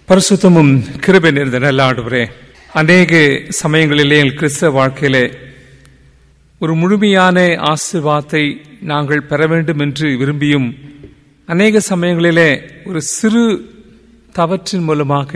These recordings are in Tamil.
பரிசுத்தமும் கிருபை நிறைந்த நல்ல ஆண்டவரே அநேக சமயங்களிலே எங்கள் கிறிஸ்தவ வாழ்க்கையிலே ஒரு முழுமையான ஆசிர்வாதத்தை நாங்கள் பெற வேண்டும் என்று விரும்பியும் அநேக சமயங்களிலே ஒரு சிறு தவற்றின் மூலமாக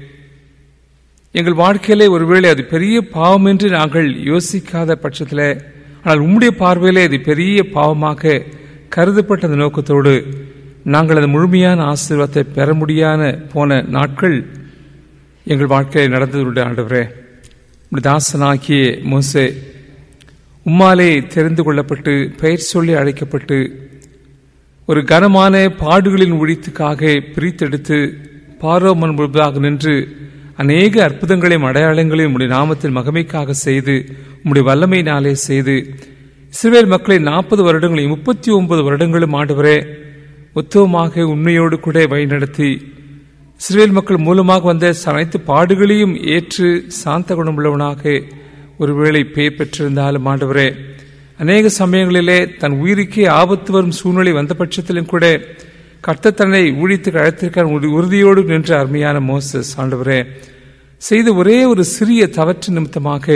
எங்கள் வாழ்க்கையிலே ஒருவேளை அது பெரிய பாவம் என்று நாங்கள் யோசிக்காத பட்சத்தில் ஆனால் உம்முடைய பார்வையிலே அது பெரிய பாவமாக கருதப்பட்ட அந்த நோக்கத்தோடு நாங்கள் அந்த முழுமையான ஆசீர்வாதத்தை பெற முடியாத போன நாட்கள் எங்கள் வாழ்க்கையில் நடந்ததுடைய ஆண்டவரே உம்முடைய தாசனாகிய மோசே உம்மாலே தெரிந்து கொள்ளப்பட்டு பெயர் சொல்லி அழைக்கப்பட்டு ஒரு கனமான பாடுகளின் ஒழித்துக்காக பிரித்தெடுத்து பாரோ முன்பதாக நின்று அநேக அற்புதங்களையும் அடையாளங்களையும் உம்முடைய நாமத்தில் மகமைக்காக செய்து உம்முடைய வல்லமையினாலே செய்து இஸ்ரேல் மக்களை நாற்பது வருடங்களையும் முப்பத்தி ஒன்பது வருடங்களும் ஆண்டவரே உத்தவமாக உண்மையோடு கூட வழிநடத்தி இஸ்ரேல் மக்கள் மூலமாக வந்த அனைத்து பாடுகளையும் ஏற்று சாந்த குணமுள்ளவனாக ஒருவேளை பெயர் பெற்றிருந்தாலும் ஆண்டவரே அநேக சமயங்களிலே தன் உயிருக்கே ஆபத்து வரும் சூழ்நிலை வந்த பட்சத்திலும் கூட கர்த்த தன்னை ஊழித்துக்கு அழைத்திருக்க உறுதியோடு நின்ற அருமையான மோசஸ் ஆண்டவரே செய்த ஒரே ஒரு சிறிய தவற்று நிமித்தமாக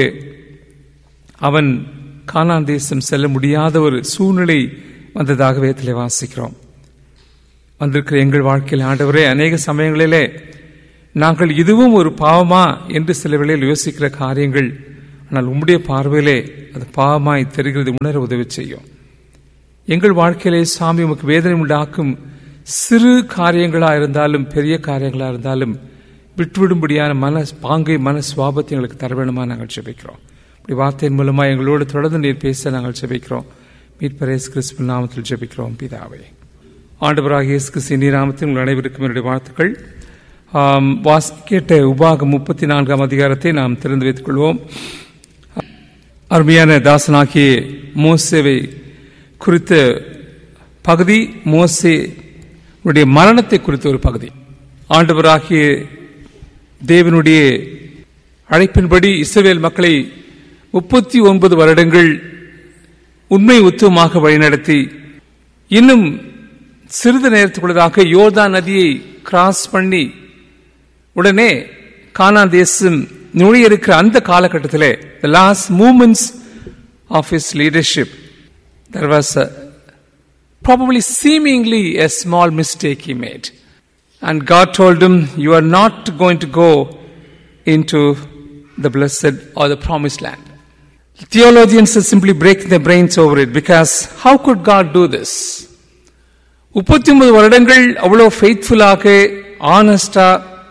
அவன் கானான் தேசம் செல்ல முடியாத ஒரு சூழ்நிலை வந்ததாக வேதத்தில் வாசிக்கிறோம் வந்திருக்கிற எங்கள் வாழ்க்கையில் ஆண்டவரே அநேக சமயங்களிலே நாங்கள் இதுவும் ஒரு பாவமா என்று சில வேளையில் யோசிக்கிற காரியங்கள் ஆனால் உம்முடைய பார்வையிலே அது பாவமாய் தெரிகிறது உணர உதவி செய்யும் எங்கள் வாழ்க்கையிலே சாமி உமக்கு வேதனை உண்டாக்கும் சிறு காரியங்களா இருந்தாலும் பெரிய காரியங்களா இருந்தாலும் விட்டுவிடும்படியான மன பாங்கை மன சுவாபத்தை எங்களுக்கு தர வேணுமா நாங்கள் ஜெபிக்கிறோம் இப்படி வார்த்தையின் மூலமா எங்களோடு தொடர்ந்து நீர் பேச நாங்கள் ஜெபிக்கிறோம் மீட்பரேஸ் கிறிஸ்து நாமத்தில் ஜெபிக்கிறோம் பிதாவே ஆண்டவராக இயேசு கிறிஸ்து நாமத்தில் உங்கள் அனைவருக்கும் என்னுடைய வாழ்த்துக்கள் வாஸ் கேட்ட உபாகம் முப்பத்தி நான்காம் அதிகாரத்தை நாம் திறந்து வைத்துக் கொள்வோம் அருமையான தாசனாகிய மோசேவை குறித்த பகுதி மோசே உடைய மரணத்தை குறித்த ஒரு பகுதி ஆண்டவராகிய தேவனுடைய அழைப்பின்படி இஸ்ரேல் மக்களை முப்பத்தி ஒன்பது வருடங்கள் உண்மை உத்துவமாக வழிநடத்தி இன்னும் சிறிது நேரத்துக்குள்ளதாக யோர்தா நதியை கிராஸ் பண்ணி உடனே கானா தேசம் நுழைய இருக்கிற அந்த காலகட்டத்தில் the last moments of his leadership there was probably seemingly a small mistake he made. And God told him, You are not going to go into the blessed or the promised land. Theologians are simply breaking their brains over it because how could God do this? முப்பத்தி ஒன்பது வருடங்கள் அவ்வளோ ஃபெய்த்ஃபுல்லாக ஆனஸ்டா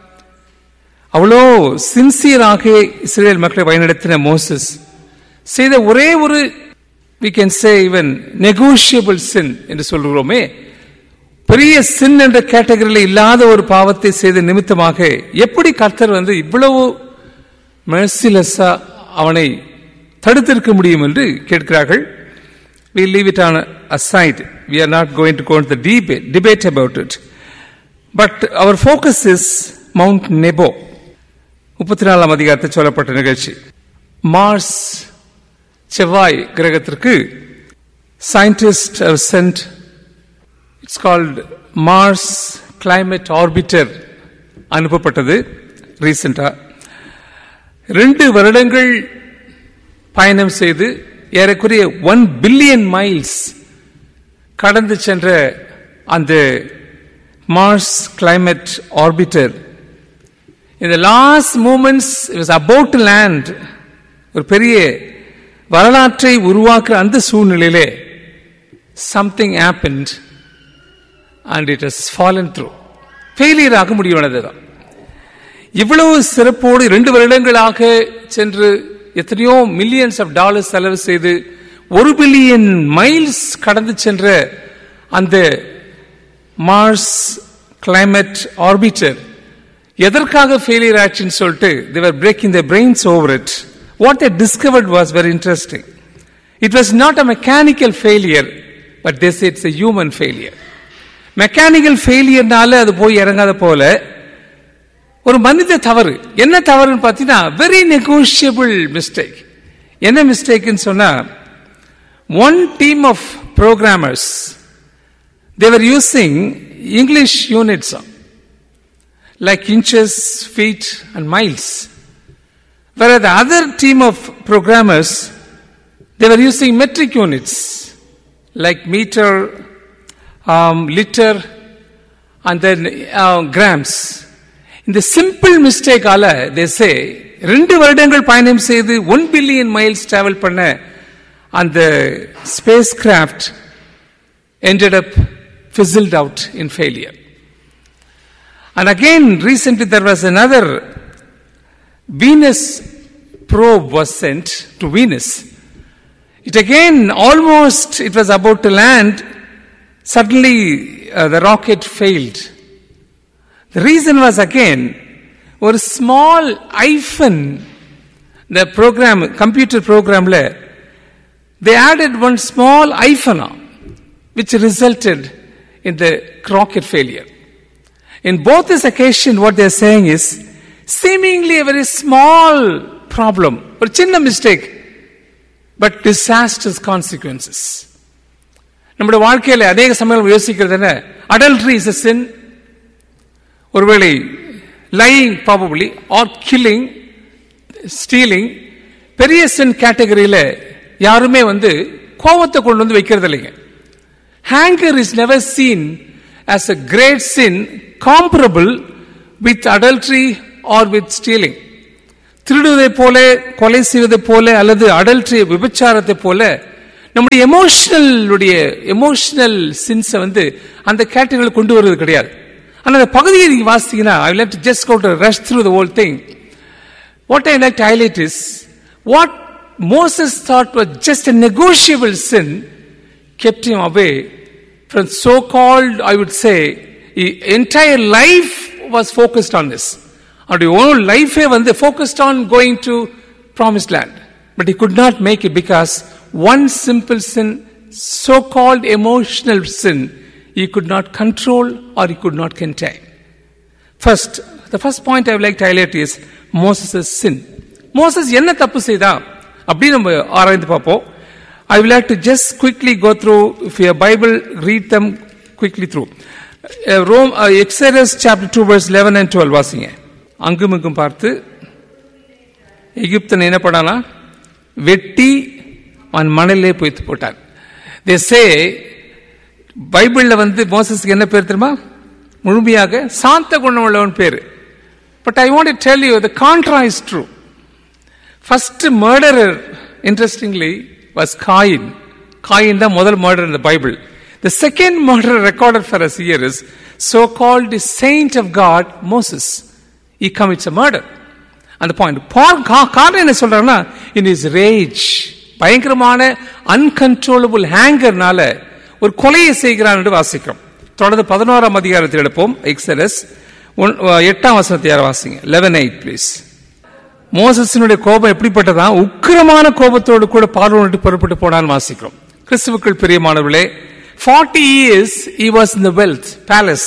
அவ்வளோ சின்சியராக இஸ்ரேல் மக்களை வழிநடத்தின மோசஸ் செய்த ஒரே ஒரு வி கேன் சே இவன் நெகோஷியபிள் சின் என்று சொல்கிறோமே பெரிய சின் என்ற கேட்டகரியில் இல்லாத ஒரு பாவத்தை செய்த நிமித்தமாக எப்படி கர்த்தர் வந்து இவ்வளவு மெர்சிலஸா அவனை தடுத்திருக்க முடியும் என்று கேட்கிறார்கள் we leave it on aside we are not going to go into the debate, debate about it but our focus is mount nebo முப்பத்தி நாலாம் அதிகாரத்தில் சொல்லப்பட்ட நிகழ்ச்சி மார்ஸ் செவ்வாய் கிரகத்திற்கு scientist sent it's called Mars Climate Orbiter அனுப்பப்பட்டது ரீசெண்டா ரெண்டு வருடங்கள் பயணம் செய்து ஏறக்குறைய ஒன் பில்லியன் மைல்ஸ் கடந்து சென்ற அந்த மார்ஸ் கிளைமேட் ஆர்பிட்டர் இந்த last moments was about land ஒரு பெரிய வரலாற்றை உருவாக்குற அந்த சூழ்நிலையிலே something happened and it has fallen through failure ஆக முடியானதுதான் இவ்வளவு சிறப்போடு இரண்டு வருடங்களாக சென்று எத்தனையோ மில்லியன்ஸ் ஆஃப் டாலர்ஸ் செலவு செய்து ஒரு பில்லியன் மைல்ஸ் கடந்து சென்ற அந்த மார்ஸ் கிளைமேட் ஆர்பிட்டர் எதற்காக ஃபெயிலியர் ஆச்சுன்னு சொல்லிட்டு they were breaking the brains over it what they discovered was very interesting it was not a mechanical failure but this it's a human failure mechanical ஃபெயிலியர்னால அது போய் இறங்காத போல ஒரு மனித தவறு என்ன தவறுன்னு பார்த்தீங்கன்னா வெரி நெகோஷியபிள் மிஸ்டேக் என்ன மிஸ்டேக்னு சொன்னா one team of programmers they were using English units like inches, feet, and miles. Whereas the other team of programmers, they were using metric units like meter, um, liter, and then uh, grams. இந்த சிம்பிள் மிஸ்டேக்கால தே சே ரெண்டு வருடங்கள் பயணம் செய்து ஒன் பில்லியன் மைல்ஸ் டிராவல் பண்ண அந்த spacecraft ended up fizzled out in failure. And again, recently there was another Venus probe was sent to Venus. It again almost it was about to land. Suddenly uh, the rocket failed. The reason was again ஒரு small hyphen the program computer programல they added one small hyphen on, which resulted in the rocket failure. In both this occasion, what they are saying is seemingly a very small problem, ஒரு சின்ன mistake, but disastrous consequences. நம்முடைய வாழ்க்கையில அநேக சமயம் யோசிக்கிறது என்ன அடல்ட்ரி இஸ் a sin ஒருவேளை lying probably or killing stealing பெரிய சின் கேட்டகரியில யாருமே வந்து கோபத்தை கொண்டு வந்து வைக்கிறது இல்லைங்க anger is never seen as a great sin comparable with adultery or with stealing திருடுவதை போல கொலை செய்வதை போல அல்லது அடல்ட்ரி விபச்சாரத்தை போல நம்முடைய எமோஷனல் எமோஷனல் சின்ஸை வந்து அந்த கேட்டகரியில் கொண்டு வருவது கிடையாது ஆனால் அந்த பகுதியை நீங்க வாசித்தீங்கன்னா I like to just go to rush through the whole thing what I like to highlight is what Moses thought was just a negotiable sin kept him away from so called, I would say, his entire life was focused on this. அவருடைய ஓன் லைஃபே வந்து focused on going to promised land. But he could not make it because one simple sin, so called emotional sin, he could not control or he could not contain. First, the first point I would like to highlight is Moses' sin. Moses என்ன தப்பு செய்தா அப்படி நம்ம ஆராய்ந்து பார்ப்போம் I will have to just quickly go through, if your Bible, read them quickly through. Uh, Rome, uh, Exodus chapter 2 verse 11 and 12 வாசிங்க அங்கும் இங்கும் பார்த்து எகிப்தன் என்ன பண்ணானா வெட்டி அவன் மணலே பொய்த்து போட்டான் தே சே பைபிள்ல வந்து மோசஸ்க்கு என்ன பேர் தெரியுமா முழுமையாக சாந்த குணம் உள்ளவன் பேரு but I want tell you the contra is true first murderer interestingly was Cain. Cain the முதல் murder in the Bible. The second murder recorded for us here is so-called saint of God, Moses. He commits a murder. அந்த பாயிண்ட் காரணம் என்ன சொல்றாருன்னா இன் இஸ் ரேஜ் பயங்கரமான அன்கன்ட்ரோலபிள் ஹேங்கர்னால ஒரு கொலையை செய்கிறான் என்று வாசிக்கிறோம் தொடர்ந்து பதினோராம் அதிகாரத்தில் எடுப்போம் எக்ஸலஸ் எட்டாம் வசனத்தை யார் வாசிங்க லெவன் எயிட் ப்ளீஸ் மோசஸினுடைய கோபம் எப்படிப்பட்டதா உக்கிரமான கோபத்தோடு கூட பார்வனுக்கு புறப்பட்டு போனான்னு வாசிக்கிறோம் கிறிஸ்துவுக்குள் பிரியமானவர்களே forty years he was in the wealth palace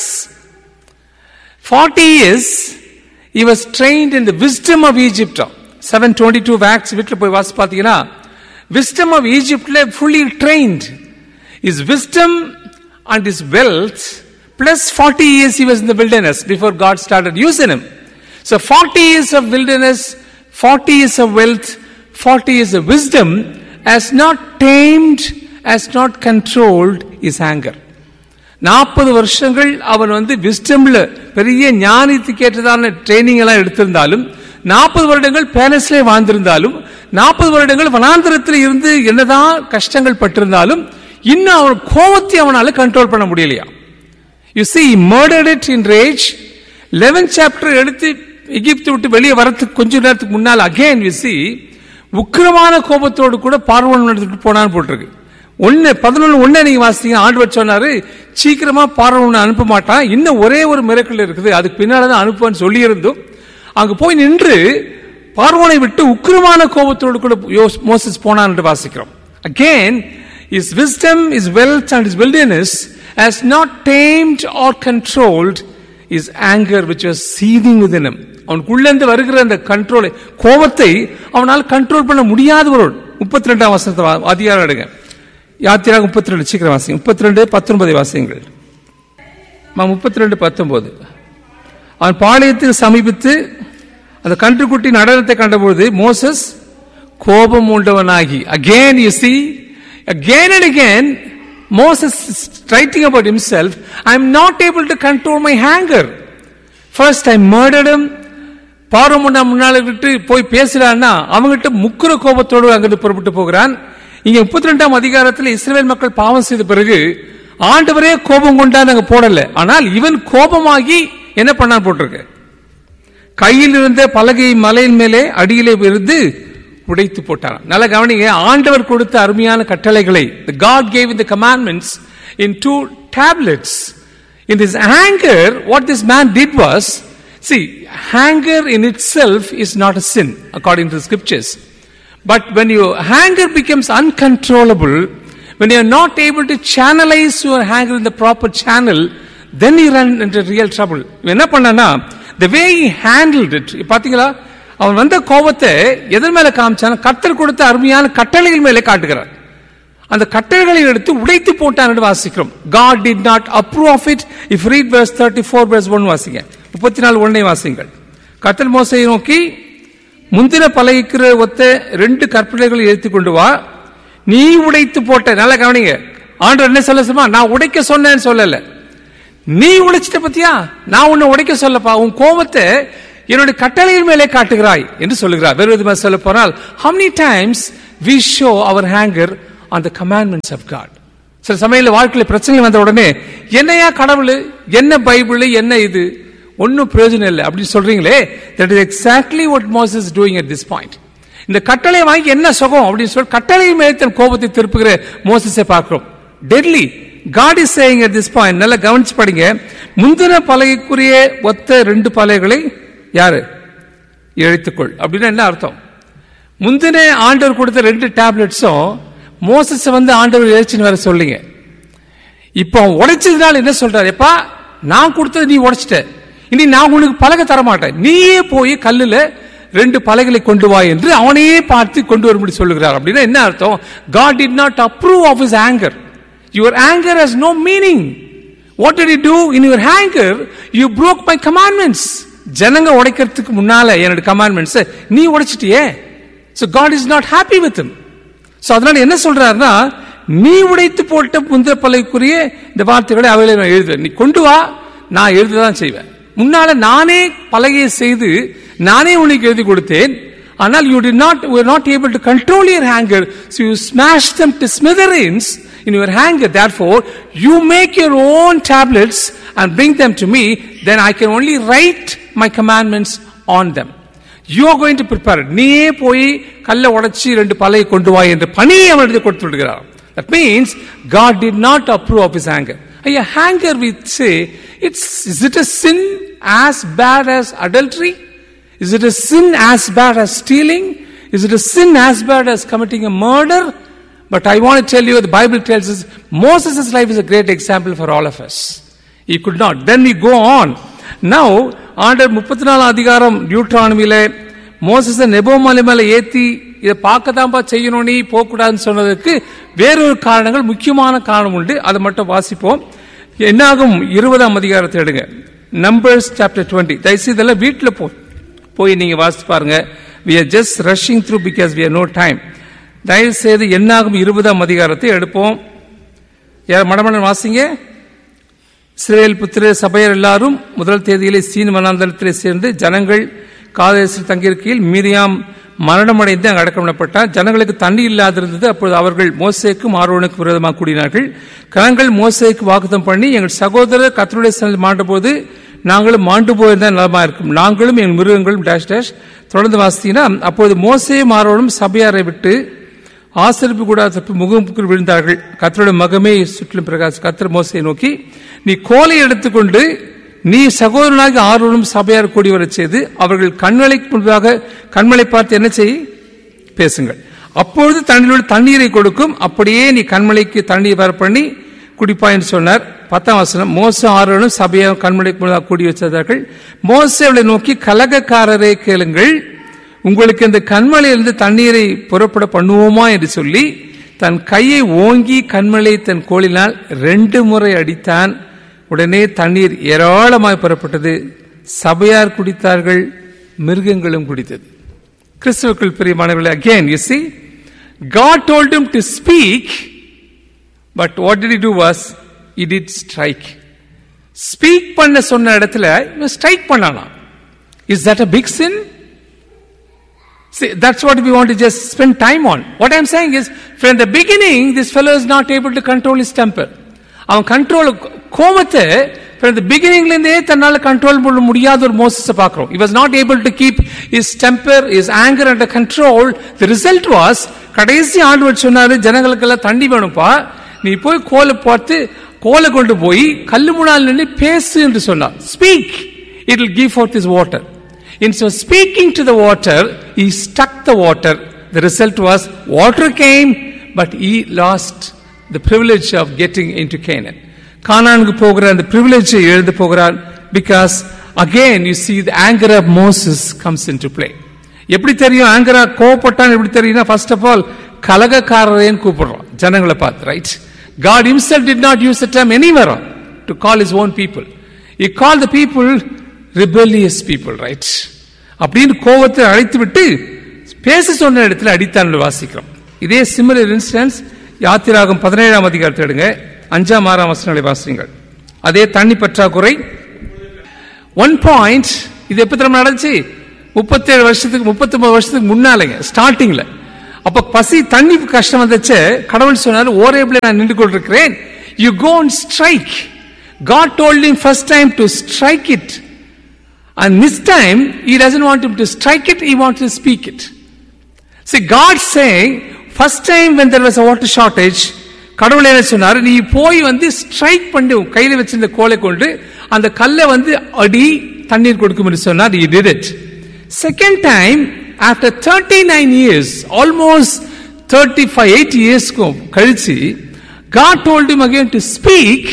40 years he was trained in the wisdom of Egypt 722 Acts வீட்டில் போய் வாசி பார்த்தீங்கன்னா wisdom of Egyptல fully trained his wisdom and his wealth plus 40 years he was in the wilderness before God started using him so 40 years of wilderness 40 years of wealth, 40 years of wisdom has not tamed, has not controlled his anger. நாற்பது வருஷங்கள் அவன் வந்து விஸ்டம்ல பெரிய ஞானத்துக்கு ஏற்றதான ட்ரைனிங் எல்லாம் எடுத்திருந்தாலும் நாற்பது வருடங்கள் பேலஸ்ல வாழ்ந்திருந்தாலும் நாற்பது வருடங்கள் வனாந்திரத்தில் இருந்து என்னதான் கஷ்டங்கள் பட்டிருந்தாலும் இன்னும் அவன் கோபத்தை அவனால கண்ட்ரோல் பண்ண முடியலையா you see murdered it in rage eleven chapter எடுத்து எகிப்து விட்டு வெளியே வரத்துக்கு கொஞ்ச நேரத்துக்கு முன்னால் அகைன் விசி உக்கிரமான கோபத்தோடு கூட பார்வன் எடுத்துட்டு போனான்னு போட்டிருக்கு ஒன்னு பதினொன்னு ஒன்னு நீங்க வாசித்தீங்க ஆண்டவர் சொன்னாரு சீக்கிரமா பார்வன் அனுப்ப மாட்டான் இன்னும் ஒரே ஒரு மிரக்கல் இருக்குது அதுக்கு பின்னால தான் அனுப்புவான்னு சொல்லியிருந்தும் அங்க போய் நின்று பார்வனை விட்டு உக்கிரமான கோபத்தோடு கூட மோசஸ் போனான் என்று வாசிக்கிறோம் again his wisdom his wealth and his wilderness has not tamed or controlled his anger which was seething with him அவனுக்குள்ளேருந்து வருகிற அந்த கண்ட்ரோலை கோபத்தை அவனால் கண்ட்ரோல் பண்ண முடியாத ஒரு முப்பத்தி ரெண்டாம் வசனத்தை அதிகாரம் எடுங்க யாத்திராக முப்பத்தி ரெண்டு சீக்கிரம் வாசிங்க முப்பத்தி ரெண்டு பத்தொன்பதை வாசியுங்கள் முப்பத்தி ரெண்டு பத்தொன்பது அவன் பாளையத்துக்கு சமீபித்து அந்த கன்றுக்குட்டி நடனத்தை கண்டபொழுது மோசஸ் கோபம் உண்டவனாகி again you see again and again Moses is writing about himself I am not able to control my anger first I murdered him பார்வை முன்னா முன்னால விட்டு போய் பேசுறான்னா அவங்ககிட்ட முக்குற கோபத்தோடு அங்கிட்டு புறப்பட்டு போகிறான் இங்க முப்பத்தி ரெண்டாம் அதிகாரத்தில் இஸ்ரேல் மக்கள் பாவம் செய்த பிறகு ஆண்டவரே கோபம் கொண்டான்னு அங்க போடல ஆனால் இவன் கோபமாகி என்ன பண்ணான் போட்டிருக்கு கையில் இருந்த பலகை மலையின் மேலே அடியிலே இருந்து உடைத்து போட்டான் நல்ல கவனிங்க ஆண்டவர் கொடுத்த அருமையான கட்டளைகளை the God gave in the commandments in two tablets in this anger what this man did was see anger in itself is not a sin according to the scriptures but when your anger becomes uncontrollable when you are not able to channelize your anger in the proper channel then you run into real trouble இவன் என்ன பண்ணானா the way he handled it பாத்தீங்களா அவன் வந்த கோபத்தை எதன் மேல காமிச்சான் கர்த்தர் கொடுத்த அருமையான கட்டளைகள் மேலே காட்டுகிறார் அந்த கட்டளைகளை எடுத்து உடைத்து போட்டான் என்று வாசிக்கிறோம் God did not approve of it if read verse 34 verse 1 வாசிங்க முப்பத்தி நாலு ஒன்னை வாசிங்கள் கர்த்தர் மோசையை நோக்கி முந்தின பழகிக்கிற ஒத்த ரெண்டு கற்பனைகளை எடுத்து கொண்டு வா நீ உடைத்து போட்ட நல்லா கவனிங்க ஆண்டவர் என்ன சொல்ல சொன்னா நான் உடைக்க சொன்னேன்னு சொல்லல நீ உடைச்சிட்ட பத்தியா நான் உன்னை உடைக்க சொல்லப்பா உன் கோபத்தை என்னுடைய கட்டளையின் மேலே காட்டுகிறாய் என்று சொல்லுகிறார் வேறு விதமாக சொல்ல போனால் how many times we show our anger on the commandments of God சில சமயத்தில் வாழ்க்கையில் பிரச்சனை வந்த உடனே என்னையா கடவுள் என்ன பைபிள் என்ன இது ஒன்றும் பிரயோஜனம் இல்லை அப்படின்னு சொல்றீங்களே that is exactly what Moses doing at this point இந்த கட்டளை வாங்கி என்ன சுகம் அப்படின்னு சொல்லி கட்டளையின் மேலே தன் கோபத்தை திருப்புகிற மோசஸை பார்க்கிறோம் deadly God is saying at this point நல்லா கவனிச்சு படிங்க முந்தின பலகைக்குரிய ஒத்த ரெண்டு பலகைகளை யாரு எழுத்துக்கொள் அப்படின்னா என்ன அர்த்தம் முந்தின ஆண்டவர் கொடுத்த ரெண்டு டேப்லெட்ஸும் மோசஸ் வந்து ஆண்டவர் எழுச்சின்னு வர சொல்லுங்க இப்போ உடைச்சதுனால என்ன சொல்றாரு எப்பா நான் கொடுத்தது நீ உடைச்சிட்ட இனி நான் உனக்கு பலகை தர மாட்டேன் நீயே போய் கல்லுல ரெண்டு பலகைகளை கொண்டு வா என்று அவனையே பார்த்து கொண்டு வரும்படி சொல்லுகிறார் அப்படின்னா என்ன அர்த்தம் God did not approve of his anger your anger has no meaning what did you do in your anger you broke my commandments ஜனங்க உடைக்கிறதுக்கு முன்னால என்னோட கமாண்ட்மெண்ட்ஸ் நீ உடைச்சிட்டியே so God is not happy with him so அதனால என்ன சொல்றாருன்னா நீ உடைத்து போட்ட முந்திர பலைக்குரிய இந்த வார்த்தைகளை அவைகளை நான் எழுதுவேன் நீ கொண்டு வா நான் எழுததான் செய்வேன் முன்னால நானே பலகையை செய்து நானே உனக்கு எழுதி கொடுத்தேன் ஆனால் you did not were not able to control your anger so you smashed them to smithereens in your anger therefore you make your own tablets and bring them to me then I can only write my commandments on them you are going to prepare நீயே போய் கல்லை உடைச்சி ரெண்டு பலையை கொண்டு வா என்ற பணியை அவன் எடுத்து கொடுத்து விடுகிறார் that means God did not approve of his anger ஐயா anger with say it's is it a sin as bad as adultery is it a sin as bad as stealing is it a sin as bad as committing a murder But I want to tell you, the Bible tells us Moses' life is a great example for all of us. He could not. Then we go on. Now, ஆண்டர் முப்பத்தி நாலு அதிகாரம் நியூட்ரானமியில மோசஸ நெபோமலை மேல ஏத்தி இதை பார்க்கத்தான்பா செய்யணும் நீ போகக்கூடாதுன்னு சொன்னதுக்கு வேறொரு காரணங்கள் முக்கியமான காரணம் உண்டு அதை மட்டும் வாசிப்போம் என்னாகும் இருபதாம் அதிகாரத்தை எடுங்க நம்பர்ஸ் சாப்டர் டுவெண்ட்டி தயவுசெய்து இதெல்லாம் வீட்டில் போ போய் நீங்க வாசித்து பாருங்க we are just rushing through because we are no time தயவு செய்து என்னாகும் இருபதாம் அதிகாரத்தை எடுப்போம் யார் மடமடன் வாசிங்க இஸ்ரேல் புத்திர சபையர் எல்லாரும் முதல் தேதியிலே சீன் வனாந்தரத்திலே சேர்ந்து ஜனங்கள் காதேசில் தங்கியிருக்கையில் மீரியாம் மரணமடைந்து அங்கு அடக்கமிடப்பட்டார் ஜனங்களுக்கு தண்ணி இல்லாதிருந்தது அப்பொழுது அவர்கள் மோசேக்கும் ஆரோனுக்கு விரோதமாக கூடினார்கள் கணங்கள் மோசேக்கு வாக்குத்தம் பண்ணி எங்கள் சகோதரர் கத்தருடைய சனல் மாண்டபோது நாங்களும் மாண்டு போயிருந்தால் நலமா இருக்கும் நாங்களும் எங்கள் மிருகங்களும் டேஷ் டேஷ் தொடர்ந்து வாசித்தீங்கன்னா அப்போது மோசேயும் ஆரோனும் சபையாரை விட்டு ஆசிரிப்பு கூட தப்பி முகமுக்கு விழுந்தார்கள் கத்தருடைய மகமே சுற்றிலும் பிரகாஷ் கத்தர் மோசையை நோக்கி நீ கோலை எடுத்துக்கொண்டு நீ சகோதரனாகி ஆர்வலும் சபையார் கூடி வரச் செய்து அவர்கள் கண்களை முன்பாக கண்மலை பார்த்து என்ன செய் பேசுங்கள் அப்பொழுது தண்ணியில் தண்ணீரை கொடுக்கும் அப்படியே நீ கண்மலைக்கு தண்ணீர் வர பண்ணி குடிப்பாய் என்று சொன்னார் பத்தாம் வசனம் மோச ஆர்வலும் சபையார் கண்மலைக்கு முன்பாக கூடி வச்சார்கள் மோசை அவளை நோக்கி கலகக்காரரை கேளுங்கள் உங்களுக்கு இந்த கண்மலையிலிருந்து தண்ணீரை புறப்பட பண்ணுவோமா என்று சொல்லி தன் கையை ஓங்கி கண்மலை தன் கோலினால் ரெண்டு முறை அடித்தான் உடனே தண்ணீர் ஏராளமாய் புறப்பட்டது சபையார் குடித்தார்கள் மிருகங்களும் குடித்தது கிறிஸ்துவுக்குள் பிரியமானவர்களே again you see God told him to speak but what did he do was he did strike speak பண்ண சொன்ன இடத்துல இவன் ஸ்ட்ரைக் பண்ணானா is that a big sin See, that's what we want to just spend time on. What I'm saying is, from the beginning, this fellow is not able to control his temper. அவன் கண்ட்ரோல் கோபத்தை from the beginning இருந்தே தன்னால கண்ட்ரோல் பண்ண முடியாத ஒரு மோசஸை பார்க்கிறோம் he was not able to keep his temper his anger under control the result was கடைசி ஆண்டவர் சொன்னாரு ஜனங்களுக்கெல்லாம் தண்ணி வேணும்ப்பா நீ போய் கோலை பார்த்து கோலை கொண்டு போய் கல்லு முன்னால் நின்று பேசு என்று சொன்னார் speak it will give forth his water Instead of speaking to the water, he struck the water. The result was water came, but he lost the privilege of getting into Canaan. கானானுக்கு போகிற அந்த privilege எழுந்து போகிறார் because again you see the anger of Moses comes into play. எப்படி தெரியும் ஆங்கரா கோவப்பட்டான் எப்படி தெரியும்னா ஃபர்ஸ்ட் ஆஃப் ஆல் கலகக்காரரேன்னு கூப்பிடுறோம் ஜனங்களை பார்த்து right God himself did not use the term anywhere to call his own people. He called the people rebellious people, right? அப்படின்னு கோவத்தை அழைத்து விட்டு பேச சொன்ன இடத்துல அடித்தான் வாசிக்கிறோம் இதே சிமிலர் இன்சிடென்ஸ் யாத்திராகும் பதினேழாம் அதிகாரத்தை எடுங்க அஞ்சாம் ஆறாம் வசனங்களை வாசிங்கள் அதே தண்ணி பற்றாக்குறை ஒன் பாயிண்ட் இது எப்ப திரும்ப நடந்துச்சு முப்பத்தேழு வருஷத்துக்கு முப்பத்தொன்பது வருஷத்துக்கு முன்னாலேங்க ஸ்டார்டிங்ல அப்ப பசி தண்ணி கஷ்டம் வந்துச்சு கடவுள் சொன்னார் ஓரேபிள் நான் நின்று கொண்டிருக்கிறேன் you go and strike God told him first time to strike it and this time he doesn't want him to strike it he wants to speak it see god saying first time when there was a water shortage கடவுள் என்ன சொன்னார் நீ போய் வந்து ஸ்ட்ரைக் பண்ணி உன் கையில வச்சிருந்த கோலை கொண்டு அந்த கல்லை வந்து அடி தண்ணீர் கொடுக்கும் என்று சொன்னார் he did it second time after 39 years almost 35 8 years கழிச்சு god told him again to speak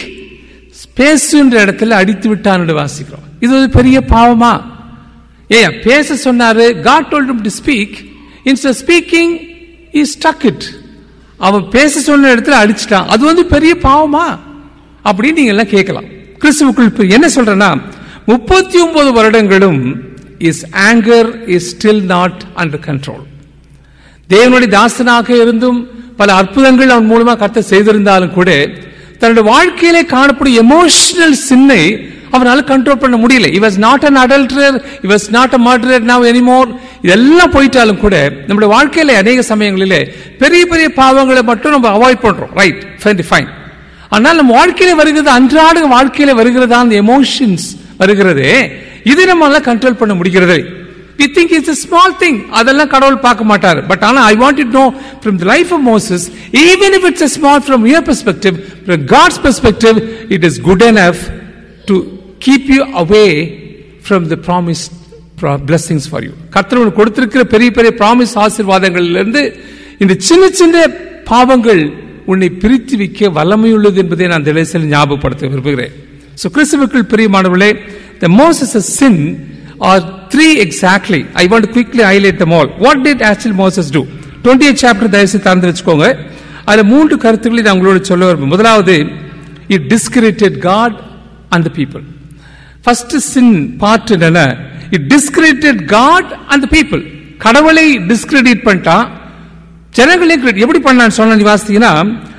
பேசுன்ற இடத்துல அடித்து விட்டான்னு வாசிக்கிறோம் இது ஒரு பெரிய பாவமா ஏன் பேச சொன்னாரு God told him to speak instead of speaking he struck it அவன் பேச சொன்ன இடத்துல அடிச்சிட்டான் அது வந்து பெரிய பாவமா அப்படின்னு நீங்க எல்லாம் கேட்கலாம் கிறிஸ்துவுக்குள் இப்ப என்ன சொல்றேன்னா முப்பத்தி ஒன்பது வருடங்களும் is anger is still not under control தேவனுடைய தாசனாக இருந்தும் பல அற்புதங்கள் அவன் மூலமா கத்த செய்திருந்தாலும் கூட தன்னுடைய வாழ்க்கையிலே காணப்படும் எமோஷனல் சின்னை அவனால கண்ட்ரோல் பண்ண முடியல he was not an adulterer he was not a murderer now anymore இதெல்லாம் போயிட்டாலும் கூட நம்முடைய வாழ்க்கையில அநேக சமயங்களிலே பெரிய பெரிய பாவங்களை மட்டும் நம்ம அவாய்ட் பண்றோம் ரைட் ஃபைன் ஃபைன் ஆனால் நம்ம வாழ்க்கையில வருகிறது அன்றாட வாழ்க்கையில வருகிறதா அந்த எமோஷன்ஸ் வருகிறதே இது நம்மளால கண்ட்ரோல் பண்ண முடிகிறது we think it's a small thing அதெல்லாம் கடவுள் பார்க்க மாட்டார் பட் ஆனா i want you to know from the life of moses even if it's a small from your perspective from god's perspective it is good enough to keep you away from the promised pro- blessings for you கர்த்தர் உனக்கு கொடுத்திருக்கிற பெரிய பெரிய ப்ராமிஸ் ஆசீர்வாதங்கள்ல இருந்து இந்த சின்ன சின்ன பாவங்கள் உன்னை பிரித்து வைக்க வல்லமையுள்ளது என்பதை நான் இந்த இடத்தில் ஞாபகப்படுத்த விரும்புகிறேன் So கிறிஸ்துவுக்குள் பிரியமானவர்களே the Moses sin are three exactly. I want to quickly highlight them all. What did actually Moses do? 20th chapter தயவுசெய்து திறந்து வச்சுக்கோங்க அதுல மூன்று கருத்துக்களை நான் உங்களோட சொல்ல விரும்புகிறேன் முதலாவது it discredited God and the people. First sin part என்னன்னா it discredited God and the people. கடவுளை discredit பண்ணிட்டான் ஜனங்களே credit- எப்படி பண்ணான்னு சொன்ன நீ வாசித்தீங்கன்னா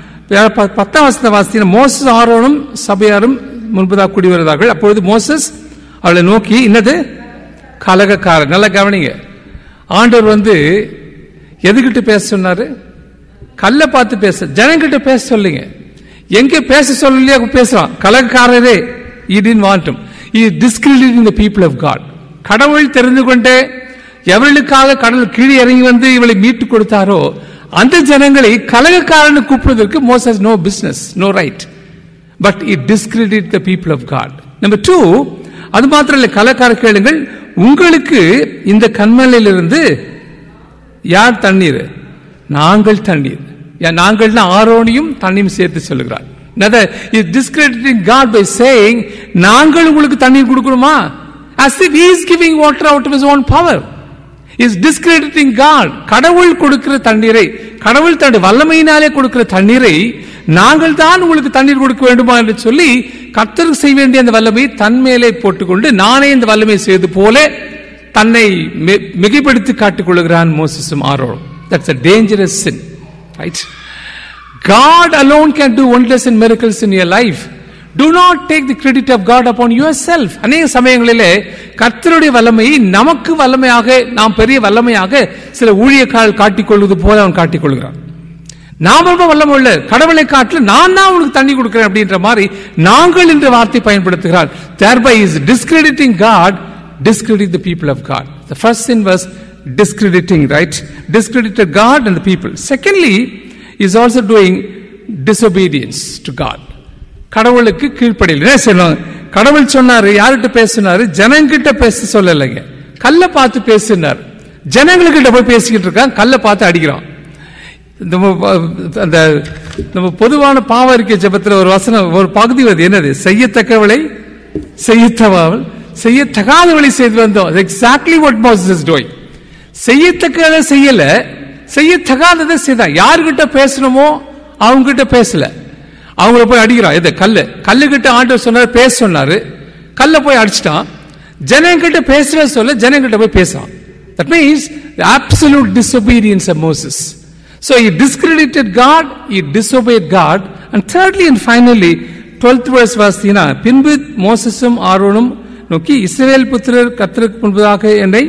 ப- பத்தாம் வசனத்தை வாசித்தீங்கன்னா மோசஸ் ஆரோனும் சபையாரும் முன்பதாக கூடி வருகிறார்கள் அப்பொழுது மோசஸ் அவளை நோக்கி என்னது கலகக்காரர் நல்லா கவனிங்க ஆண்டவர் வந்து எதுகிட்ட பேச சொன்னாரு கல்லை பார்த்து பேச ஜனங்கிட்ட பேச சொல்லுங்க எங்க பேச சொல்லலையா பேசுறான் கலகக்காரரே இடின் வாண்டம் is discrediting the people of God கடவுள் தெரிந்து கொண்டே எவர்களுக்காக கடவுள் கீழே இறங்கி வந்து இவளை மீட்டு கொடுத்தாரோ அந்த ஜனங்களை கலகக்காரன்னு கூப்பிடுவதற்கு Moses no business no right but it discredit the people of God number two அது மாத்திரம் இல்லை கலக்கார கேளுங்கள் உங்களுக்கு இந்த கண்மலையிலிருந்து யார் தண்ணீர் நாங்கள் தண்ணீர் யா- நாங்கள்னா ஆரோனியும் தண்ணியும் சேர்த்து சொல்லுகிறார் is discrediting God by saying நாங்கள் உங்களுக்கு தண்ணீர் கொடுக்கணுமா as if he is giving water out of his own power is discrediting God கடவுள் கொடுக்கிற தண்ணீரை கடவுள் தன்னுடைய வல்லமையினாலே கொடுக்கிற தண்ணீரை நாங்கள் தான் உங்களுக்கு தண்ணீர் கொடுக்க வேண்டுமா என்று சொல்லி கர்த்தருக்கு செய்ய வேண்டிய அந்த வல்லமையை தன் மேலே போட்டுக்கொண்டு நானே இந்த வல்லமை செய்து போல தன்னை மி- மிகைப்படுத்தி காட்டிக் கொள்கிறான் மோசஸும் ஆரோடும் that's a dangerous sin right God alone can do wonders and miracles in your life. Do not take the credit of God upon yourself. அநேக சமயங்களிலே கர்த்தருடைய வல்லமையை நமக்கு வல்லமையாக நாம் பெரிய வல்லமையாக சில ஊழியக்கால் காட்டிக்கொள்வது போல அவன் காட்டிக்கொள்கிறான் நாம் ரொம்ப வல்லமை உள்ள கடவுளை காட்டில் நான் தான் உனக்கு தண்ணி கொடுக்கிறேன் அப்படின்ற மாதிரி நாங்கள் என்ற வார்த்தை பயன்படுத்துகிறார் thereby is discrediting God discredit the people of God the first sin was discrediting right discredited God and the people secondly is also doing disobedience to God கடவுளுக்கு கீழ்ப்படியில் என்ன செய்யணும் கடவுள் சொன்னாரு யார்கிட்ட பேசினாரு ஜனங்கிட்ட பேச சொல்லலைங்க கல்லை பார்த்து பேசினார் ஜனங்களுக்கிட்ட போய் பேசிக்கிட்டு இருக்கான் கல்லை பார்த்து அடிக்கிறான் நம்ம ப- அந்த நம்ம பொதுவான பாவ அறிக்கை ஜெபத்துல ஒரு வசனம் ஒரு பகுதி வருது என்னது செய்யத்தக்கவளை செய்யத்தவாமல் செய்யத்தகாதவளை செய்து வந்தோம் exactly what Moses is doing செய்யத்தக்கதை செய்யல செய்யத்தகாததை செய்தான் யாருகிட்ட பேசணுமோ அவங்க கிட்ட பேசல அவங்கள போய் அடிக்கிறான் இது கல்லு கல்லுகிட்ட ஆண்டவர் சொன்னார் பேச சொன்னாரு கல்ல போய் அடிச்சிட்டான் ஜனங்கிட்ட பேசவே சொல்ல ஜனங்கிட்ட போய் பேசான் that means absolute disobedience of Moses. So he discredited God, he disobeyed God, and thirdly and finally, 12th verse வாசித்தீங்கன்னா பின்பு மோசஸும் ஆரோனும் நோக்கி இஸ்ரவேல் புத்திரர் கர்த்தருக்கு முன்பதாக என்னை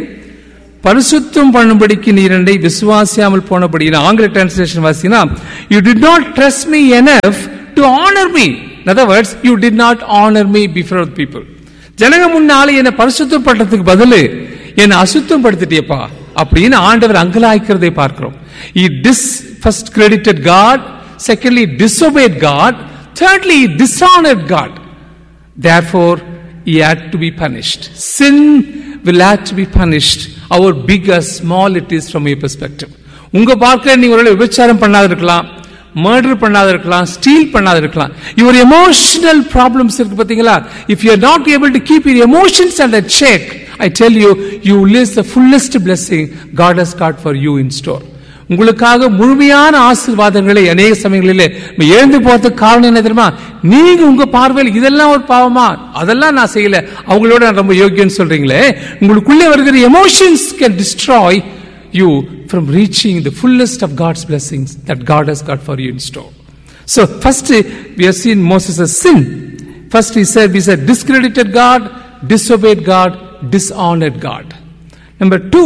பரிசுத்தம் பண்ணும்படிக்கு நீர் என்னை விசுவாசியாமல் போனபடி ஆங்கில டிரான்ஸ்லேஷன் வாசினா you did not trust me enough to honour me in other words you did not honor me before the people ஜனங்க முன்னாலே என்னை பரிசுத்தம் பண்றதுக்கு பதிலு என்னை அசுத்தம் படுத்திட்டியப்பா அப்படின்னு ஆண்டவர் அங்கலாய்க்கிறதை பார்க்கிறோம் he dis first credited god secondly disobeyed god thirdly he dishonored god Therefore, he had to be punished. Sin will have to be punished, however big or small it is from your perspective. உங்க பார்க்க நீங்க ஒருவேளை விபச்சாரம் பண்ணாத இருக்கலாம் மர்டர் பண்ணாத இருக்கலாம் ஸ்டீல் பண்ணாத இருக்கலாம் யுவர் எமோஷனல் ப்ராப்ளம்ஸ் இருக்கு பாத்தீங்களா if you are not able to keep your emotions and check I tell you you lose the fullest blessing God has got for you in store உங்களுக்காக முழுமையான ஆசீர்வாதங்களை அநேக சமயங்களிலே நம்ம எழுந்து போறதுக்கு காரணம் என்ன தெரியுமா நீங்க உங்க பார்வையில் இதெல்லாம் ஒரு பாவமா அதெல்லாம் நான் செய்யல அவங்களோட நான் ரொம்ப யோக்கியன்னு சொல்றீங்களே உங்களுக்குள்ளே வருகிற emotions can destroy you from reaching the fullest of God's blessings that God has got for you in store So first we have seen Moses' sin. First he said, we said discredited God, disobeyed God, dishonored God. Number two,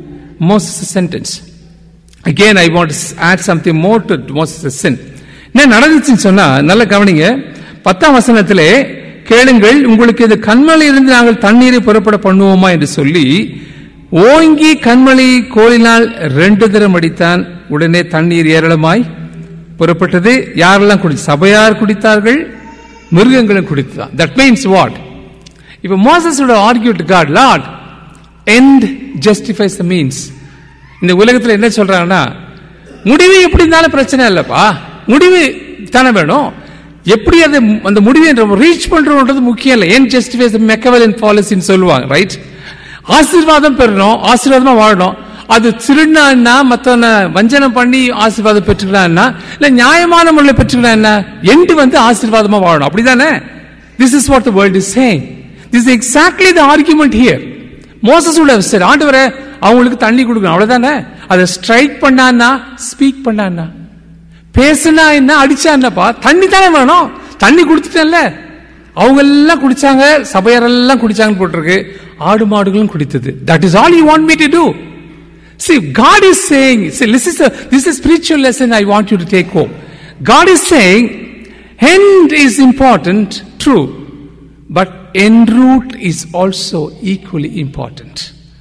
Moses' sentence. Again, I want to add something more to Moses' sin. என்ன நடந்துச்சுன்னு சொன்னா நல்ல கவனிங்க பத்தாம் வசனத்திலே கேளுங்கள் உங்களுக்கு இந்த கண்மலையிலிருந்து நாங்கள் தண்ணீரை புறப்பட பண்ணுவோமா என்று சொல்லி ஓங்கி கண்மலை கோலினால் ரெண்டு தரம் அடித்தான் உடனே தண்ணீர் ஏராளமாய் புறப்பட்டது யாரெல்லாம் குடி சபையார் குடித்தார்கள் மிருகங்களும் குடித்தான் தட் மீன்ஸ் வாட் இப்ப Moses argued God Lord end justifies the means இந்த உலகத்துல என்ன சொல்றாங்கன்னா முடிவு எப்படி இருந்தாலும் பிரச்சனை இல்லப்பா முடிவு தானே வேணும் எப்படி அது அந்த முடிவை ரீச் பண்றோம்ன்றது முக்கியம் இல்லை ஏன் ஜஸ்டிஃபைஸ் மெக்கவல் இன் பாலிசின்னு சொல்லுவாங்க ரைட் ஆசீர்வாதம் பெறணும் ஆசீர்வாதமா வாழணும் அது திருடினா மத்தவன வஞ்சனம் பண்ணி ஆசீர்வாதம் பெற்றுக்கலாம்னா இல்ல நியாயமான முறையில் பெற்றுக்கலாம் என்ன எண்டு வந்து ஆசீர்வாதமா வாழணும் அப்படிதானே this is what the world is saying this exactly the argument here Moses உள்ள சரி ஆண்டவரே அவங்களுக்கு தண்ணி கொடுக்கணும் அவ்வளவுதானே அதை ஸ்ட்ரைக் பண்ணான்னா ஸ்பீக் பண்ணான்னா பேசுனா என்ன அடிச்சா என்னப்பா தண்ணி தானே வேணும் தண்ணி கொடுத்துட்டேன்ல அவங்க எல்லாம் குடிச்சாங்க சபையாரெல்லாம் குடிச்சாங்கன்னு போட்டிருக்கு ஆடு மாடுகளும் குடித்தது that is all you want me to do See, God is saying, see, this is a this is a spiritual lesson I want you to take home. God is saying, end is important, true, but en route is also equally important.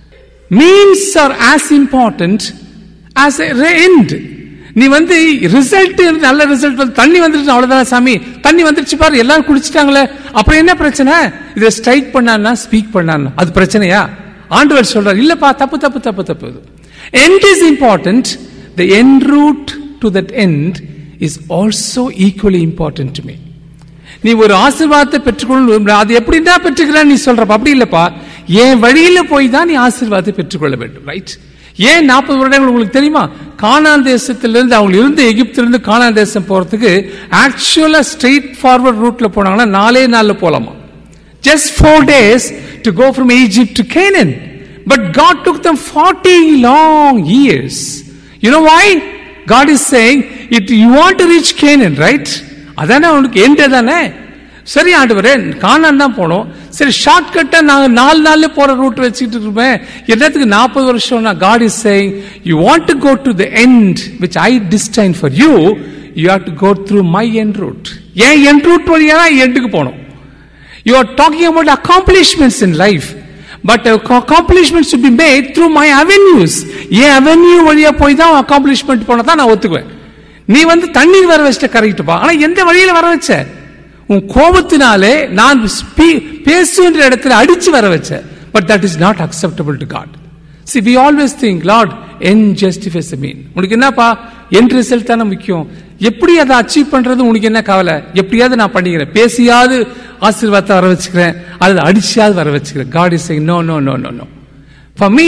Means are as important as a end. நீ வந்து ரிசல்ட் நல்ல ரிசல்ட் வந்து தண்ணி வந்துருச்சு அவ்வளவுதான் சாமி தண்ணி வந்துருச்சு பாரு எல்லாரும் குடிச்சிட்டாங்களே அப்புறம் என்ன பிரச்சனை இதை ஸ்ட்ரைக் பண்ணான்னா ஸ்பீக் பண்ணான்னா அது பிரச்சனையா ஆண்டவர் சொல்றார் இல்லப்பா தப்பு தப்பு தப்பு தப்பு end is important the en route to that end is also equally important to me நீ ஒரு ஆசீர்வாதத்தை பெற்றுக்கொள்ள அது எப்படின்னா பெற்றுக்கிறான் நீ சொல்றப்ப அப்படி இல்லப்பா என் வழியில போய் தான் நீ ஆசீர்வாதத்தை பெற்றுக்கொள்ள வேண்டும் ரைட் ஏன் நாற்பது வருடங்கள் உங்களுக்கு தெரியுமா கானான் தேசத்திலிருந்து அவங்க இருந்து எகிப்திலிருந்து கானான் தேசம் போறதுக்கு ஆக்சுவலா ஸ்ட்ரெயிட் ஃபார்வர்ட் ரூட்ல போனாங்கன்னா நாலே நாள்ல போலாமா just four days to go from Egypt to Canaan. But God took them 40 long years. You know why? God is saying, it, you want to reach Canaan, right? அதானே அவனுக்கு எண்ட் தானே சரி ஆண்டவரே காணான் தான் போனோம் சரி ஷார்ட் கட்டா நாங்க நாலு நாள்ல போற ரூட் வச்சுக்கிட்டு இருப்பேன் என்னத்துக்கு நாற்பது வருஷம் God is saying you want to go to the end which I destine for you you have to go through my end route ஏன் எண்ட் ரூட் வழியா தான் எண்டுக்கு போனோம் You are talking about accomplishments in life. But uh, accomplishments should be made through my avenues. ஏன் அவென்யூ வழியா போய் தான் அக்காம்ப்ளிஷ்மெண்ட் போனா தான் நான் ஒத்துக்குவேன் நீ வந்து தண்ணீர் வர வச்சுட்ட கரெக்டுப்பா ஆனா எந்த வழியில வர வச்ச உன் கோபத்தினாலே நான் ஸ்பீ- பேசுகின்ற இடத்துல அடிச்சு வர வச்ச but that is not acceptable to God see we always think Lord end justifies mean உனக்கு என்னப்பா என் ரிசல்ட் தானே முக்கியம் எப்படி அதை அச்சீவ் பண்றது உனக்கு என்ன கவலை எப்படியாவது நான் பண்ணிக்கிறேன் பேசியாவது ஆசீர்வாதத்தை வர வச்சுக்கிறேன் அல்லது அடிச்சியாவது வர வச்சுக்கிறேன் God is no no no no no for me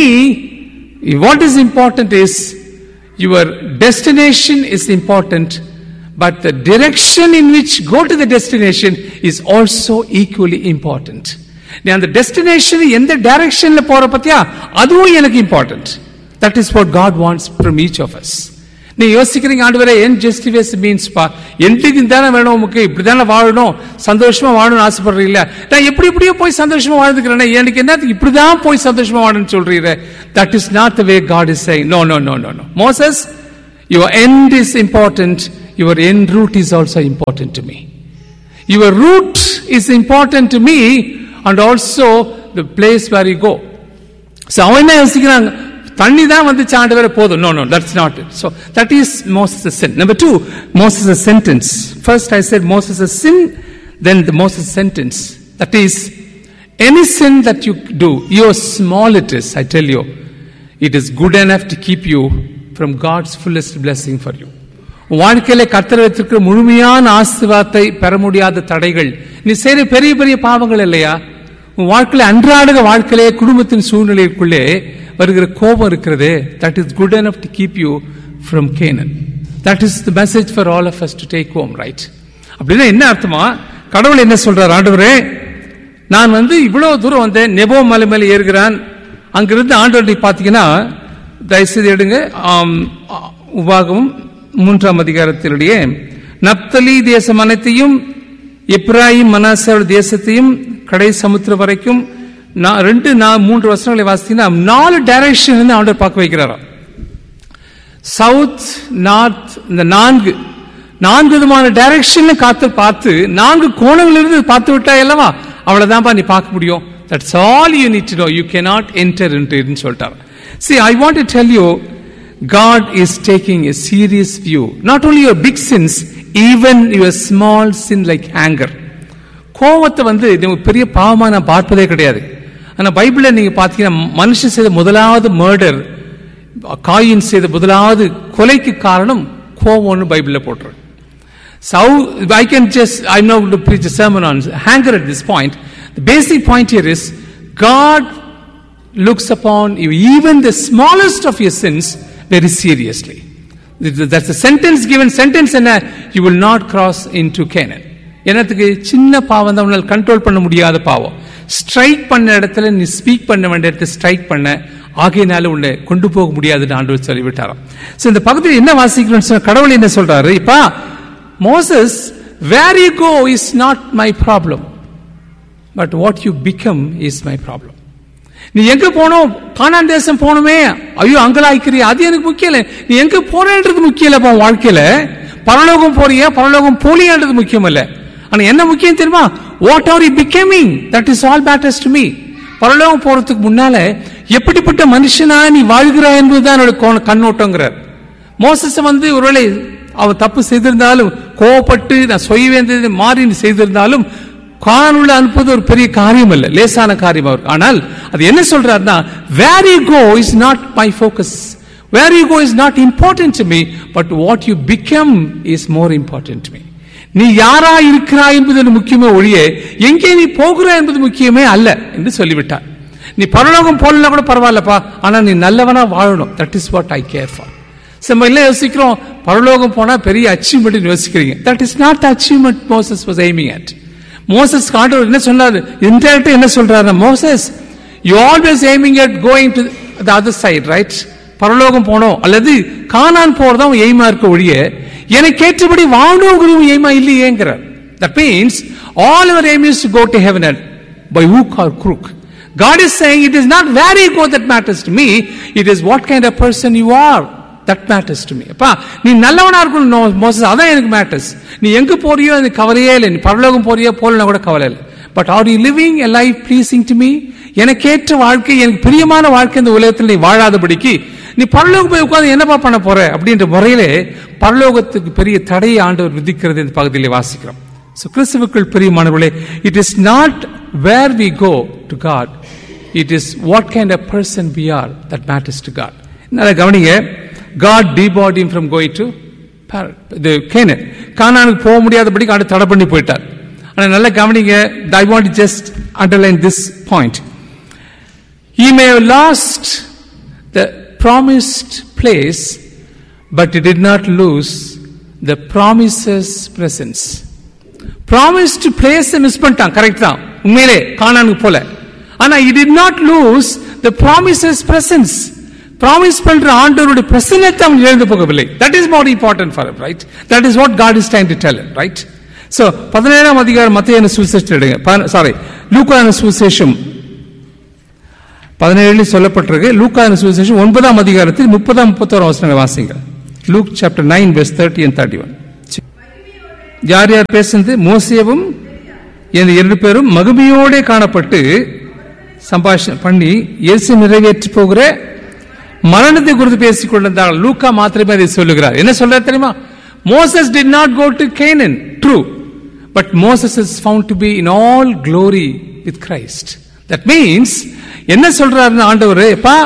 what is important is your destination is important but the direction in which go to the destination is also equally important நீ அந்த டெஸ்டினேஷன் எந்த டைரக்ஷன்ல போற பத்தியா அதுவும் எனக்கு important that is what God wants from each of us நீ யோசிக்கிறீங்க ஆண்டு என் ஜஸ்டிஃபைஸ் மீன்ஸ் பா எண்டுக்கு தானே வேணும் உமக்கு இப்படி தானே வாழணும் சந்தோஷமா வாழணும்னு ஆசைப்படுறீங்களா நான் எப்படி இப்படியோ போய் சந்தோஷமா வாழ்ந்துக்கிறேன் எனக்கு என்னத்துக்கு இப்படிதான் போய் சந்தோஷமா வாழணும்னு சொல்றீங்க that is not the way God is say no no no no no Moses your end is important your end route is also important to me Your root is important to me and also the place where you go. So அவன் என்ன யோசிக்கிறாங்க தண்ணி தான் வந்து சாண்டு வர போதும் no no that's not it so that is Moses sin number two Moses sentence first I said Moses sin then the Moses sentence that is any sin that you do யோ small it is I tell you it is good enough to keep you from God's fullest blessing for you உன் வாழ்க்கையில கர்த்தர் வைத்திருக்கிற முழுமையான ஆசீர்வாதத்தை பெற முடியாத தடைகள் நீ செய்யற பெரிய பெரிய பாவங்கள் இல்லையா உன் வாழ்க்கையில அன்றாட வாழ்க்கையிலே குடும்பத்தின் சூழ்நிலைக்குள்ளே வருகிற கோபம் இருக்கிறதே that is good enough to keep you from Canaan that is the message for all of us to take home right அப்படின்னா என்ன அர்த்தமா கடவுள் என்ன சொல்றார் ஆண்டவரே நான் வந்து இவ்வளவு தூரம் வந்தேன் நெபோ மலை மேல ஏறுகிறான் அங்கிருந்து ஆண்டவரை பார்த்தீங்கன்னா தயவுசெய்து எடுங்க ஆம், ஆ, உபாகமும் மூன்றாம் அதிகாரத்தினுடைய நப்தலி தேசம் அனைத்தையும் இப்ராஹிம் மனாசர் தேசத்தையும் கடை சமுத்திரம் வரைக்கும் நான் ரெண்டு நான் மூன்று வருஷங்களை வாசித்தீங்கன்னா நாலு டைரக்ஷன் வந்து ஆண்டவர் பார்க்க வைக்கிறாராம் சவுத் நார்த் இந்த நான்கு நான்கு விதமான டைரக்ஷன்ல காத்து பார்த்து நான்கு கோணங்களிலிருந்து பார்த்து விட்டா அல்லவா அவ்வளவுதான்ப்பா நீ பார்க்க முடியும் that's all you need to know you cannot enter into சொல்லிட்டார் see i want to tell you god is taking a serious view not only your big sins even your small sin like anger கோவத்தை வந்து இது ஒரு பெரிய பாவமா நான் பார்ப்பதே கிடையாது ஆனா பைபிள்ல நீங்க பாத்தீங்கன்னா மனுஷன் செய்த முதலாவது மர்டர் காயின் செய்த முதலாவது கொலைக்கு காரணம் கோவம்னு பைபிள்ல போட்டுருக்கு So I can just, I'm not going to preach a sermon on anger at this point. The basic point here is God looks upon you, even the smallest of your sins very seriously. That's the sentence given sentence and you will not cross into Canaan. என்னத்துக்கு சின்ன பாவம் தான் உன்னால் கண்ட்ரோல் பண்ண முடியாத பாவம் ஸ்ட்ரைக் பண்ண இடத்துல நீ ஸ்பீக் பண்ண வேண்டிய இடத்துல ஸ்ட்ரைக் பண்ண ஆகையினால உன்னை கொண்டு போக முடியாதுன்னு ஆண்டவர் சொல்லிவிட்டாராம் ஸோ இந்த பகுதியில் என்ன வாசிக்கணும்னு சொன்ன கடவுள் என்ன சொல்றாரு இப்பா Moses where you go is not my problem but what you become is my problem நீ எங்க போனோம் கானான் தேசம் போகணுமே ஐயோ அங்கலாய்க்கிறிய அது எனக்கு முக்கியம் இல்லை நீ எங்க போறேன்றது முக்கியம் இல்லப்பா உன் வாழ்க்கையில பரலோகம் போறியா பரலோகம் போலியான்றது முக்கியம் இல்ல ஆனா என்ன முக்கியம் தெரியுமா what are you becoming that is all matters to me பரலோகம் போறதுக்கு முன்னால எப்படிப்பட்ட மனுஷனா நீ வாழ்கிறாய் என்பதுதான் என்னோட கோண- கண்ணோட்டங்கிறார் மோசஸ் வந்து ஒருவேளை அவன் தப்பு செய்திருந்தாலும் கோவப்பட்டு நான் சொய்வேந்தது மாறி நீ செய்திருந்தாலும் காணுள்ள அனுப்புவது ஒரு பெரிய காரியம் அல்ல லேசான காரியம் அவருக்கு ஆனால் அது என்ன சொல்றாருன்னா where you go is not my focus where you go is not important to me but what you become is more important to me நீ யாரா இருக்கிறாய் என்பது எனக்கு முக்கியமே ஒழிய எங்கே நீ போகிறாய் என்பது முக்கியமே அல்ல என்று சொல்லிவிட்டார் நீ பரலோகம் போலனா கூட பரவாயில்லப்பா ஆனா நீ நல்லவனா வாழணும் that is what I care for நம்ம எல்லாம் யோசிக்கிறோம் பரலோகம் போனா பெரிய அச்சீவ்மெண்ட் யோசிக்கிறீங்க that is not achievement Moses was aiming at Moses ஆண்டவர் என்ன சொன்னாரு இன்டர்நெட் என்ன சொல்றாரு Moses you always aiming at going to the other side right பரலோகம் போனோம் அல்லது காணான் போறதான் அவன் எய்மா இருக்க ஒழிய எனக்கு ஏற்றபடி வாழணுங்கிறது எய்மா இல்லையேங்கிறார் that means all our aim is to go to heaven at by hook or crook God is saying it is not where you go that matters to me, it is what kind of person you are that matters to me. அப்பா நீ நல்லவனா இருக்கணும் மோசஸ் அதான் எனக்கு மேட்டர்ஸ் நீ எங்க போறியோ அது கவலையே இல்லை நீ பரலோகம் போறியோ போலனா கூட கவலை இல்லை but are you living a life pleasing to me எனக்கேற்ற வாழ்க்கை எனக்கு பிரியமான வாழ்க்கை இந்த உலகத்தில் நீ வாழாதபடிக்கு நீ பரலோகம் போய் உட்காந்து என்னப்பா பண்ண போற அப்படின்ற முறையிலே பரலோகத்துக்கு பெரிய தடையை ஆண்டவர் விதிக்கிறது இந்த பகுதியிலே வாசிக்கிறோம் ஸோ கிறிஸ்துவுக்குள் பிரியமானவர்களே it is not where we go to God it is what kind of person we are that matters to God நல்லா கவனிங்க God debarred from going to இது கேனன் கானானுக்கு போக முடியாதபடிக்கு ஆண்டு தடை பண்ணி போயிட்டார் ஆனால் நல்லா கவனிங்க I want just underline this point He may have lost the promised place, but he did not lose the promises presence. Promised place miss பண்ணிட்டான் கரெக்ட் தான் உண்மையிலே காணானுக்கு போல ஆனா he did not lose the promises presence promise பண்ற ஆண்டவருடைய பிரசன்னத்தை அவன் இழந்து போகவில்லை that is more important for right that is what God is time to tell right so பதினேழாம் அதிகாரம் மத்திய சுவிசேஷம் எடுங்க சாரி லூக்கான சுவிசேஷம் பதினேழில் சொல்லப்பட்டிருக்கு லூக்கான சுவிசேஷம் ஒன்பதாம் அதிகாரத்தில் முப்பதாம் முப்பத்தோரு வசனங்களை வாசிங்க Luke chapter nine verse thirty and thirty one யார் யார் பேசுனது மோசேவும் இந்த இரண்டு பேரும் மகிமையோட காணப்பட்டு சம்பாஷணம் பண்ணி இயேசு நிறைவேற்றி போகிற மரணத்தை குறித்து பேசிக் கொண்டிருந்தார்கள் லூக்கா மாத்திரமே அதை சொல்லுகிறார் என்ன சொல்றார் தெரியுமா Moses did not go to Canaan true but Moses is found to be in all glory with Christ that means என்ன சொல்றாரு ஆண்டவர் எப்பா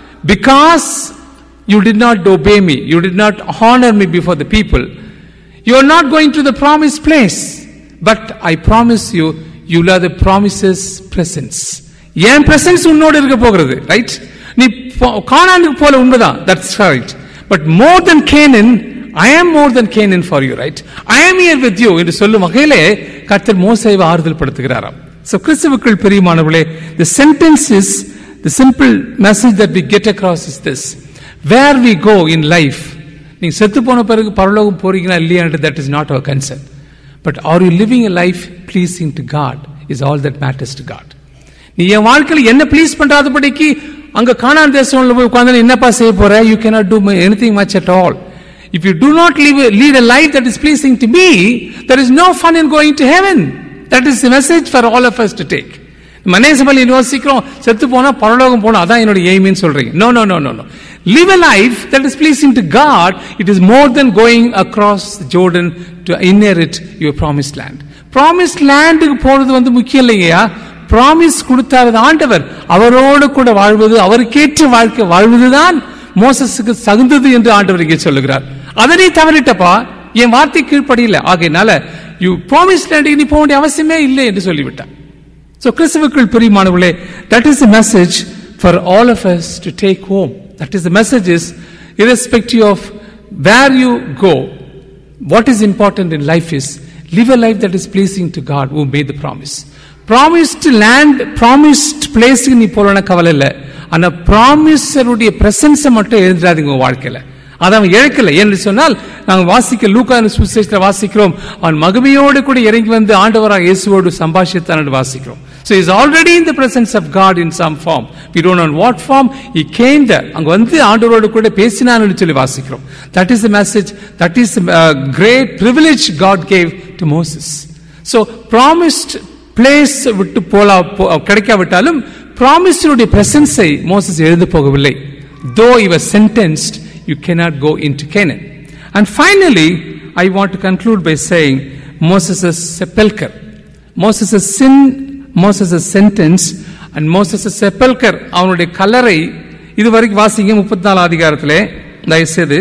because you did not obey me you did not honour me before the people You are not going to the promised place, but I promise you, you will have the promises presence. என் பிரசன்ஸ் உன்னோடு இருக்க போகிறது ரைட் நீ காணானுக்கு போல உண்மைதான் that's right but more than Canaan I am more than Canaan for you right I am here with you என்று சொல்லும் வகையிலே கர்த்தர் மோசைவை ஆறுதல் படுத்துகிறாராம் ஸோ கிறிஸ்துவுக்குள் பிரியமானவர்களே the sentence is the simple message that we get across is this where we go in life நீங்க செத்து போன பிறகு பரலோகம் போறீங்களா இல்லையான்ட்டு that is not our concern but are you living a life pleasing to God is all that matters to God நீ என் வாழ்க்கையில் என்ன ப்ளீஸ் பண்றாதபடிக்கு அங்க காணான் தேசம்ல போய் உட்காந்து என்னப்பா செய்ய போற you cannot do anything much at all if you do not live lead a life that is pleasing to me there is no fun in going to heaven that is message for all of us to take மனேசபலி யோசிக்கிறோம் செத்து போனா பரலோகம் போனா அதான் என்னோட எய்மின்னு சொல்றீங்க no no no no no live a life that is pleasing to God, it is more than going across Jordan to inherit your promised land. Promised landக்கு போறது வந்து முக்கியம் இல்லையா ப்ராமிஸ் கொடுத்தாரு ஆண்டவர் அவரோடு கூட வாழ்வது அவருக்கேற்ற வாழ்க்கை வாழ்வதுதான் மோசஸுக்கு தகுந்தது என்று ஆண்டவர் இங்கே சொல்லுகிறார் அதை நீ தவறிட்டப்பா என் வார்த்தை கீழ்ப்படியில ஆகையினால யூ ப்ராமிஸ் லேண்டுக்கு நீ போக வேண்டிய அவசியமே இல்லை என்று சொல்லிவிட்டான் ஸோ கிறிஸ்துவுக்குள் பிரியமானவர்களே that is the message for all of us to take home That is the message is irrespective of where you go, what is important in life is live a life that is pleasing to God who made the promise. Promised land, promised place நீ போலன கவலை இல்லை ஆனா ப்ராமிஸருடைய பிரசன்ஸை மட்டும் எழுந்துடாதீங்க உங்க வாழ்க்கையில அதை அவன் இழக்கல என்று சொன்னால் நாங்கள் வாசிக்க லூக்கா சுசேஷத்தில் வாசிக்கிறோம் அவன் மகிமையோடு கூட இறங்கி வந்து ஆண்டவராக இயேசுவோடு சம்பாஷித்தான் என்று வாசிக்கிறோம் So he's already in the presence of God in some form. We don't know in what form he came there. அங்க வந்து ஆண்டவரோடு கூட பேசினான்னு சொல்லி வாசிக்கிறோம். That is the message. That is the uh, great privilege God gave to Moses. So promised place விட்டு போலா கிடைக்காவிட்டாலும் ப்ராமிஸருடைய பிரசன்ஸை மோசஸ் எழுந்து போகவில்லை though he was sentenced you cannot go into Canaan and finally I want to conclude by saying Moses' sepulcher Moses' sin Moses sentence and Moses sepulcher அவனுடைய கலரை இதுவரைக்கும் வாசிங்க முப்பத்தி நாலு அதிகாரத்திலே தயவுசெய்து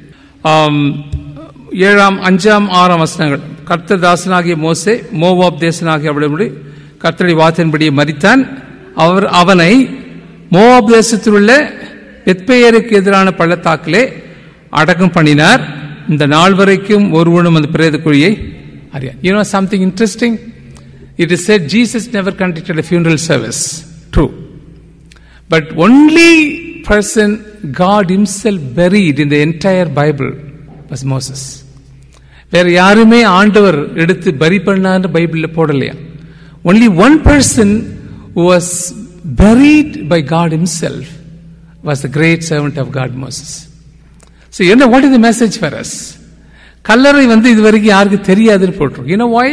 ஏழாம் அஞ்சாம் ஆறாம் வசனங்கள் கர்த்தர் தாசனாகிய மோசே மோவாப் தேசனாகிய அவளுடைய கர்த்தருடைய வார்த்தையின்படி மறித்தான் அவர் அவனை மோவாப் தேசத்தில் உள்ள பெத்பெயருக்கு எதிரான பள்ளத்தாக்கிலே அடக்கம் பண்ணினார் இந்த நாள் வரைக்கும் ஒருவனும் அந்த பிரேத குழியை அறியா you know something interesting it is said Jesus never conducted funeral service true but only person God himself buried in the entire bible was moses வேற யாருமே ஆண்டவர் எடுத்து பரி பண்ணான்னு பைபிள்ல போடலையா only one person was buried by God himself was the great servant of God Moses. So என்ன what is the message for us? கல்லறை வந்து இது வரைக்கும் யாருக்கு தெரியாதுன்னு போட்டிருக்கோம் you know why?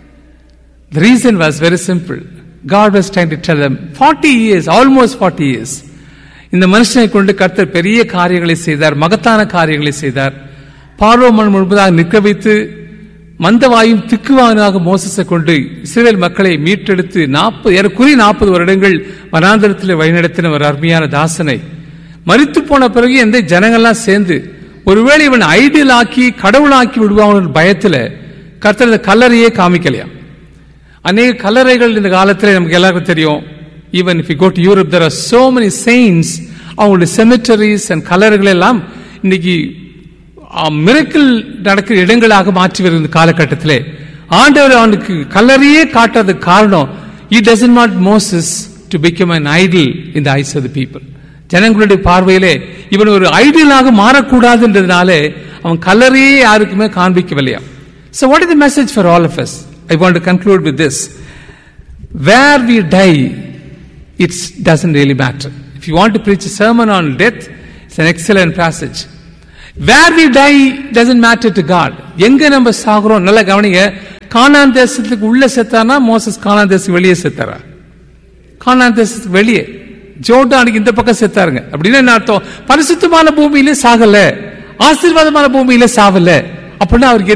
The reason was very simple. God was trying to tell them 40 years, almost 40 years. இந்த மனுஷனை கொண்டு கர்த்தர் பெரிய காரியங்களை செய்தார் மகத்தான காரியங்களை செய்தார் பார்வோமன் முழுவதாக நிற்க வைத்து மந்தவாயும் திக்குவானாக மோசஸை கொண்டு இஸ்ரேல் மக்களை மீட்டெடுத்து நாற்பது ஏறக்குறைய நாற்பது வருடங்கள் வனாந்தரத்தில் வழிநடத்தின ஒரு அருமையான தாசனை மறித்து போன பிறகு எந்த ஜனங்கள்லாம் சேர்ந்து ஒருவேளை இவன் ஐடியல் ஆக்கி கடவுளாக்கி விடுவாங்க பயத்துல கர்த்தர் இந்த கல்லறையே காமிக்கலையா அநேக கல்லறைகள் இந்த காலத்தில் நமக்கு எல்லாருக்கும் தெரியும் even if you go to Europe there are so many saints அவங்களுடைய செமிட்டரிஸ் அண்ட் கல்லறைகள் எல்லாம் இன்னைக்கு மிரக்கிள் நடக்கிற இடங்களாக மாற்றி வருகிற இந்த காலகட்டத்திலே ஆண்டவர் அவனுக்கு கல்லறையே காட்டாததுக்கு காரணம் it doesn't not Moses to become an idol in the eyes of the people ஜனங்களுடைய பார்வையிலே இவன் ஒரு ஐடியலாக மாறக்கூடாதுன்றதுனாலே அவன் கல்லறையே யாருக்குமே காண்பிக்கவில்லையா So what is the message for all of us? I want to conclude with this. Where we die, it doesn't really matter. If you want to preach a sermon on death, it's an excellent passage. Where we die doesn't matter to God. எங்க நம்ம சாகுறோம் நல்லா கவனிங்க கானான் தேசத்துக்கு உள்ள செத்தானா மோசஸ் கானான் தேசத்துக்கு வெளியே செத்தாரா கானான் தேசத்துக்கு வெளியே ஜோர்டானுக்கு இந்த பக்கம் செத்தாருங்க அப்படின்னு என்ன அர்த்தம் பரிசுத்தமான பூமியிலே சாகல ஆசீர்வாதமான பூமியிலே சாவல அப்படின்னா அவருக்கு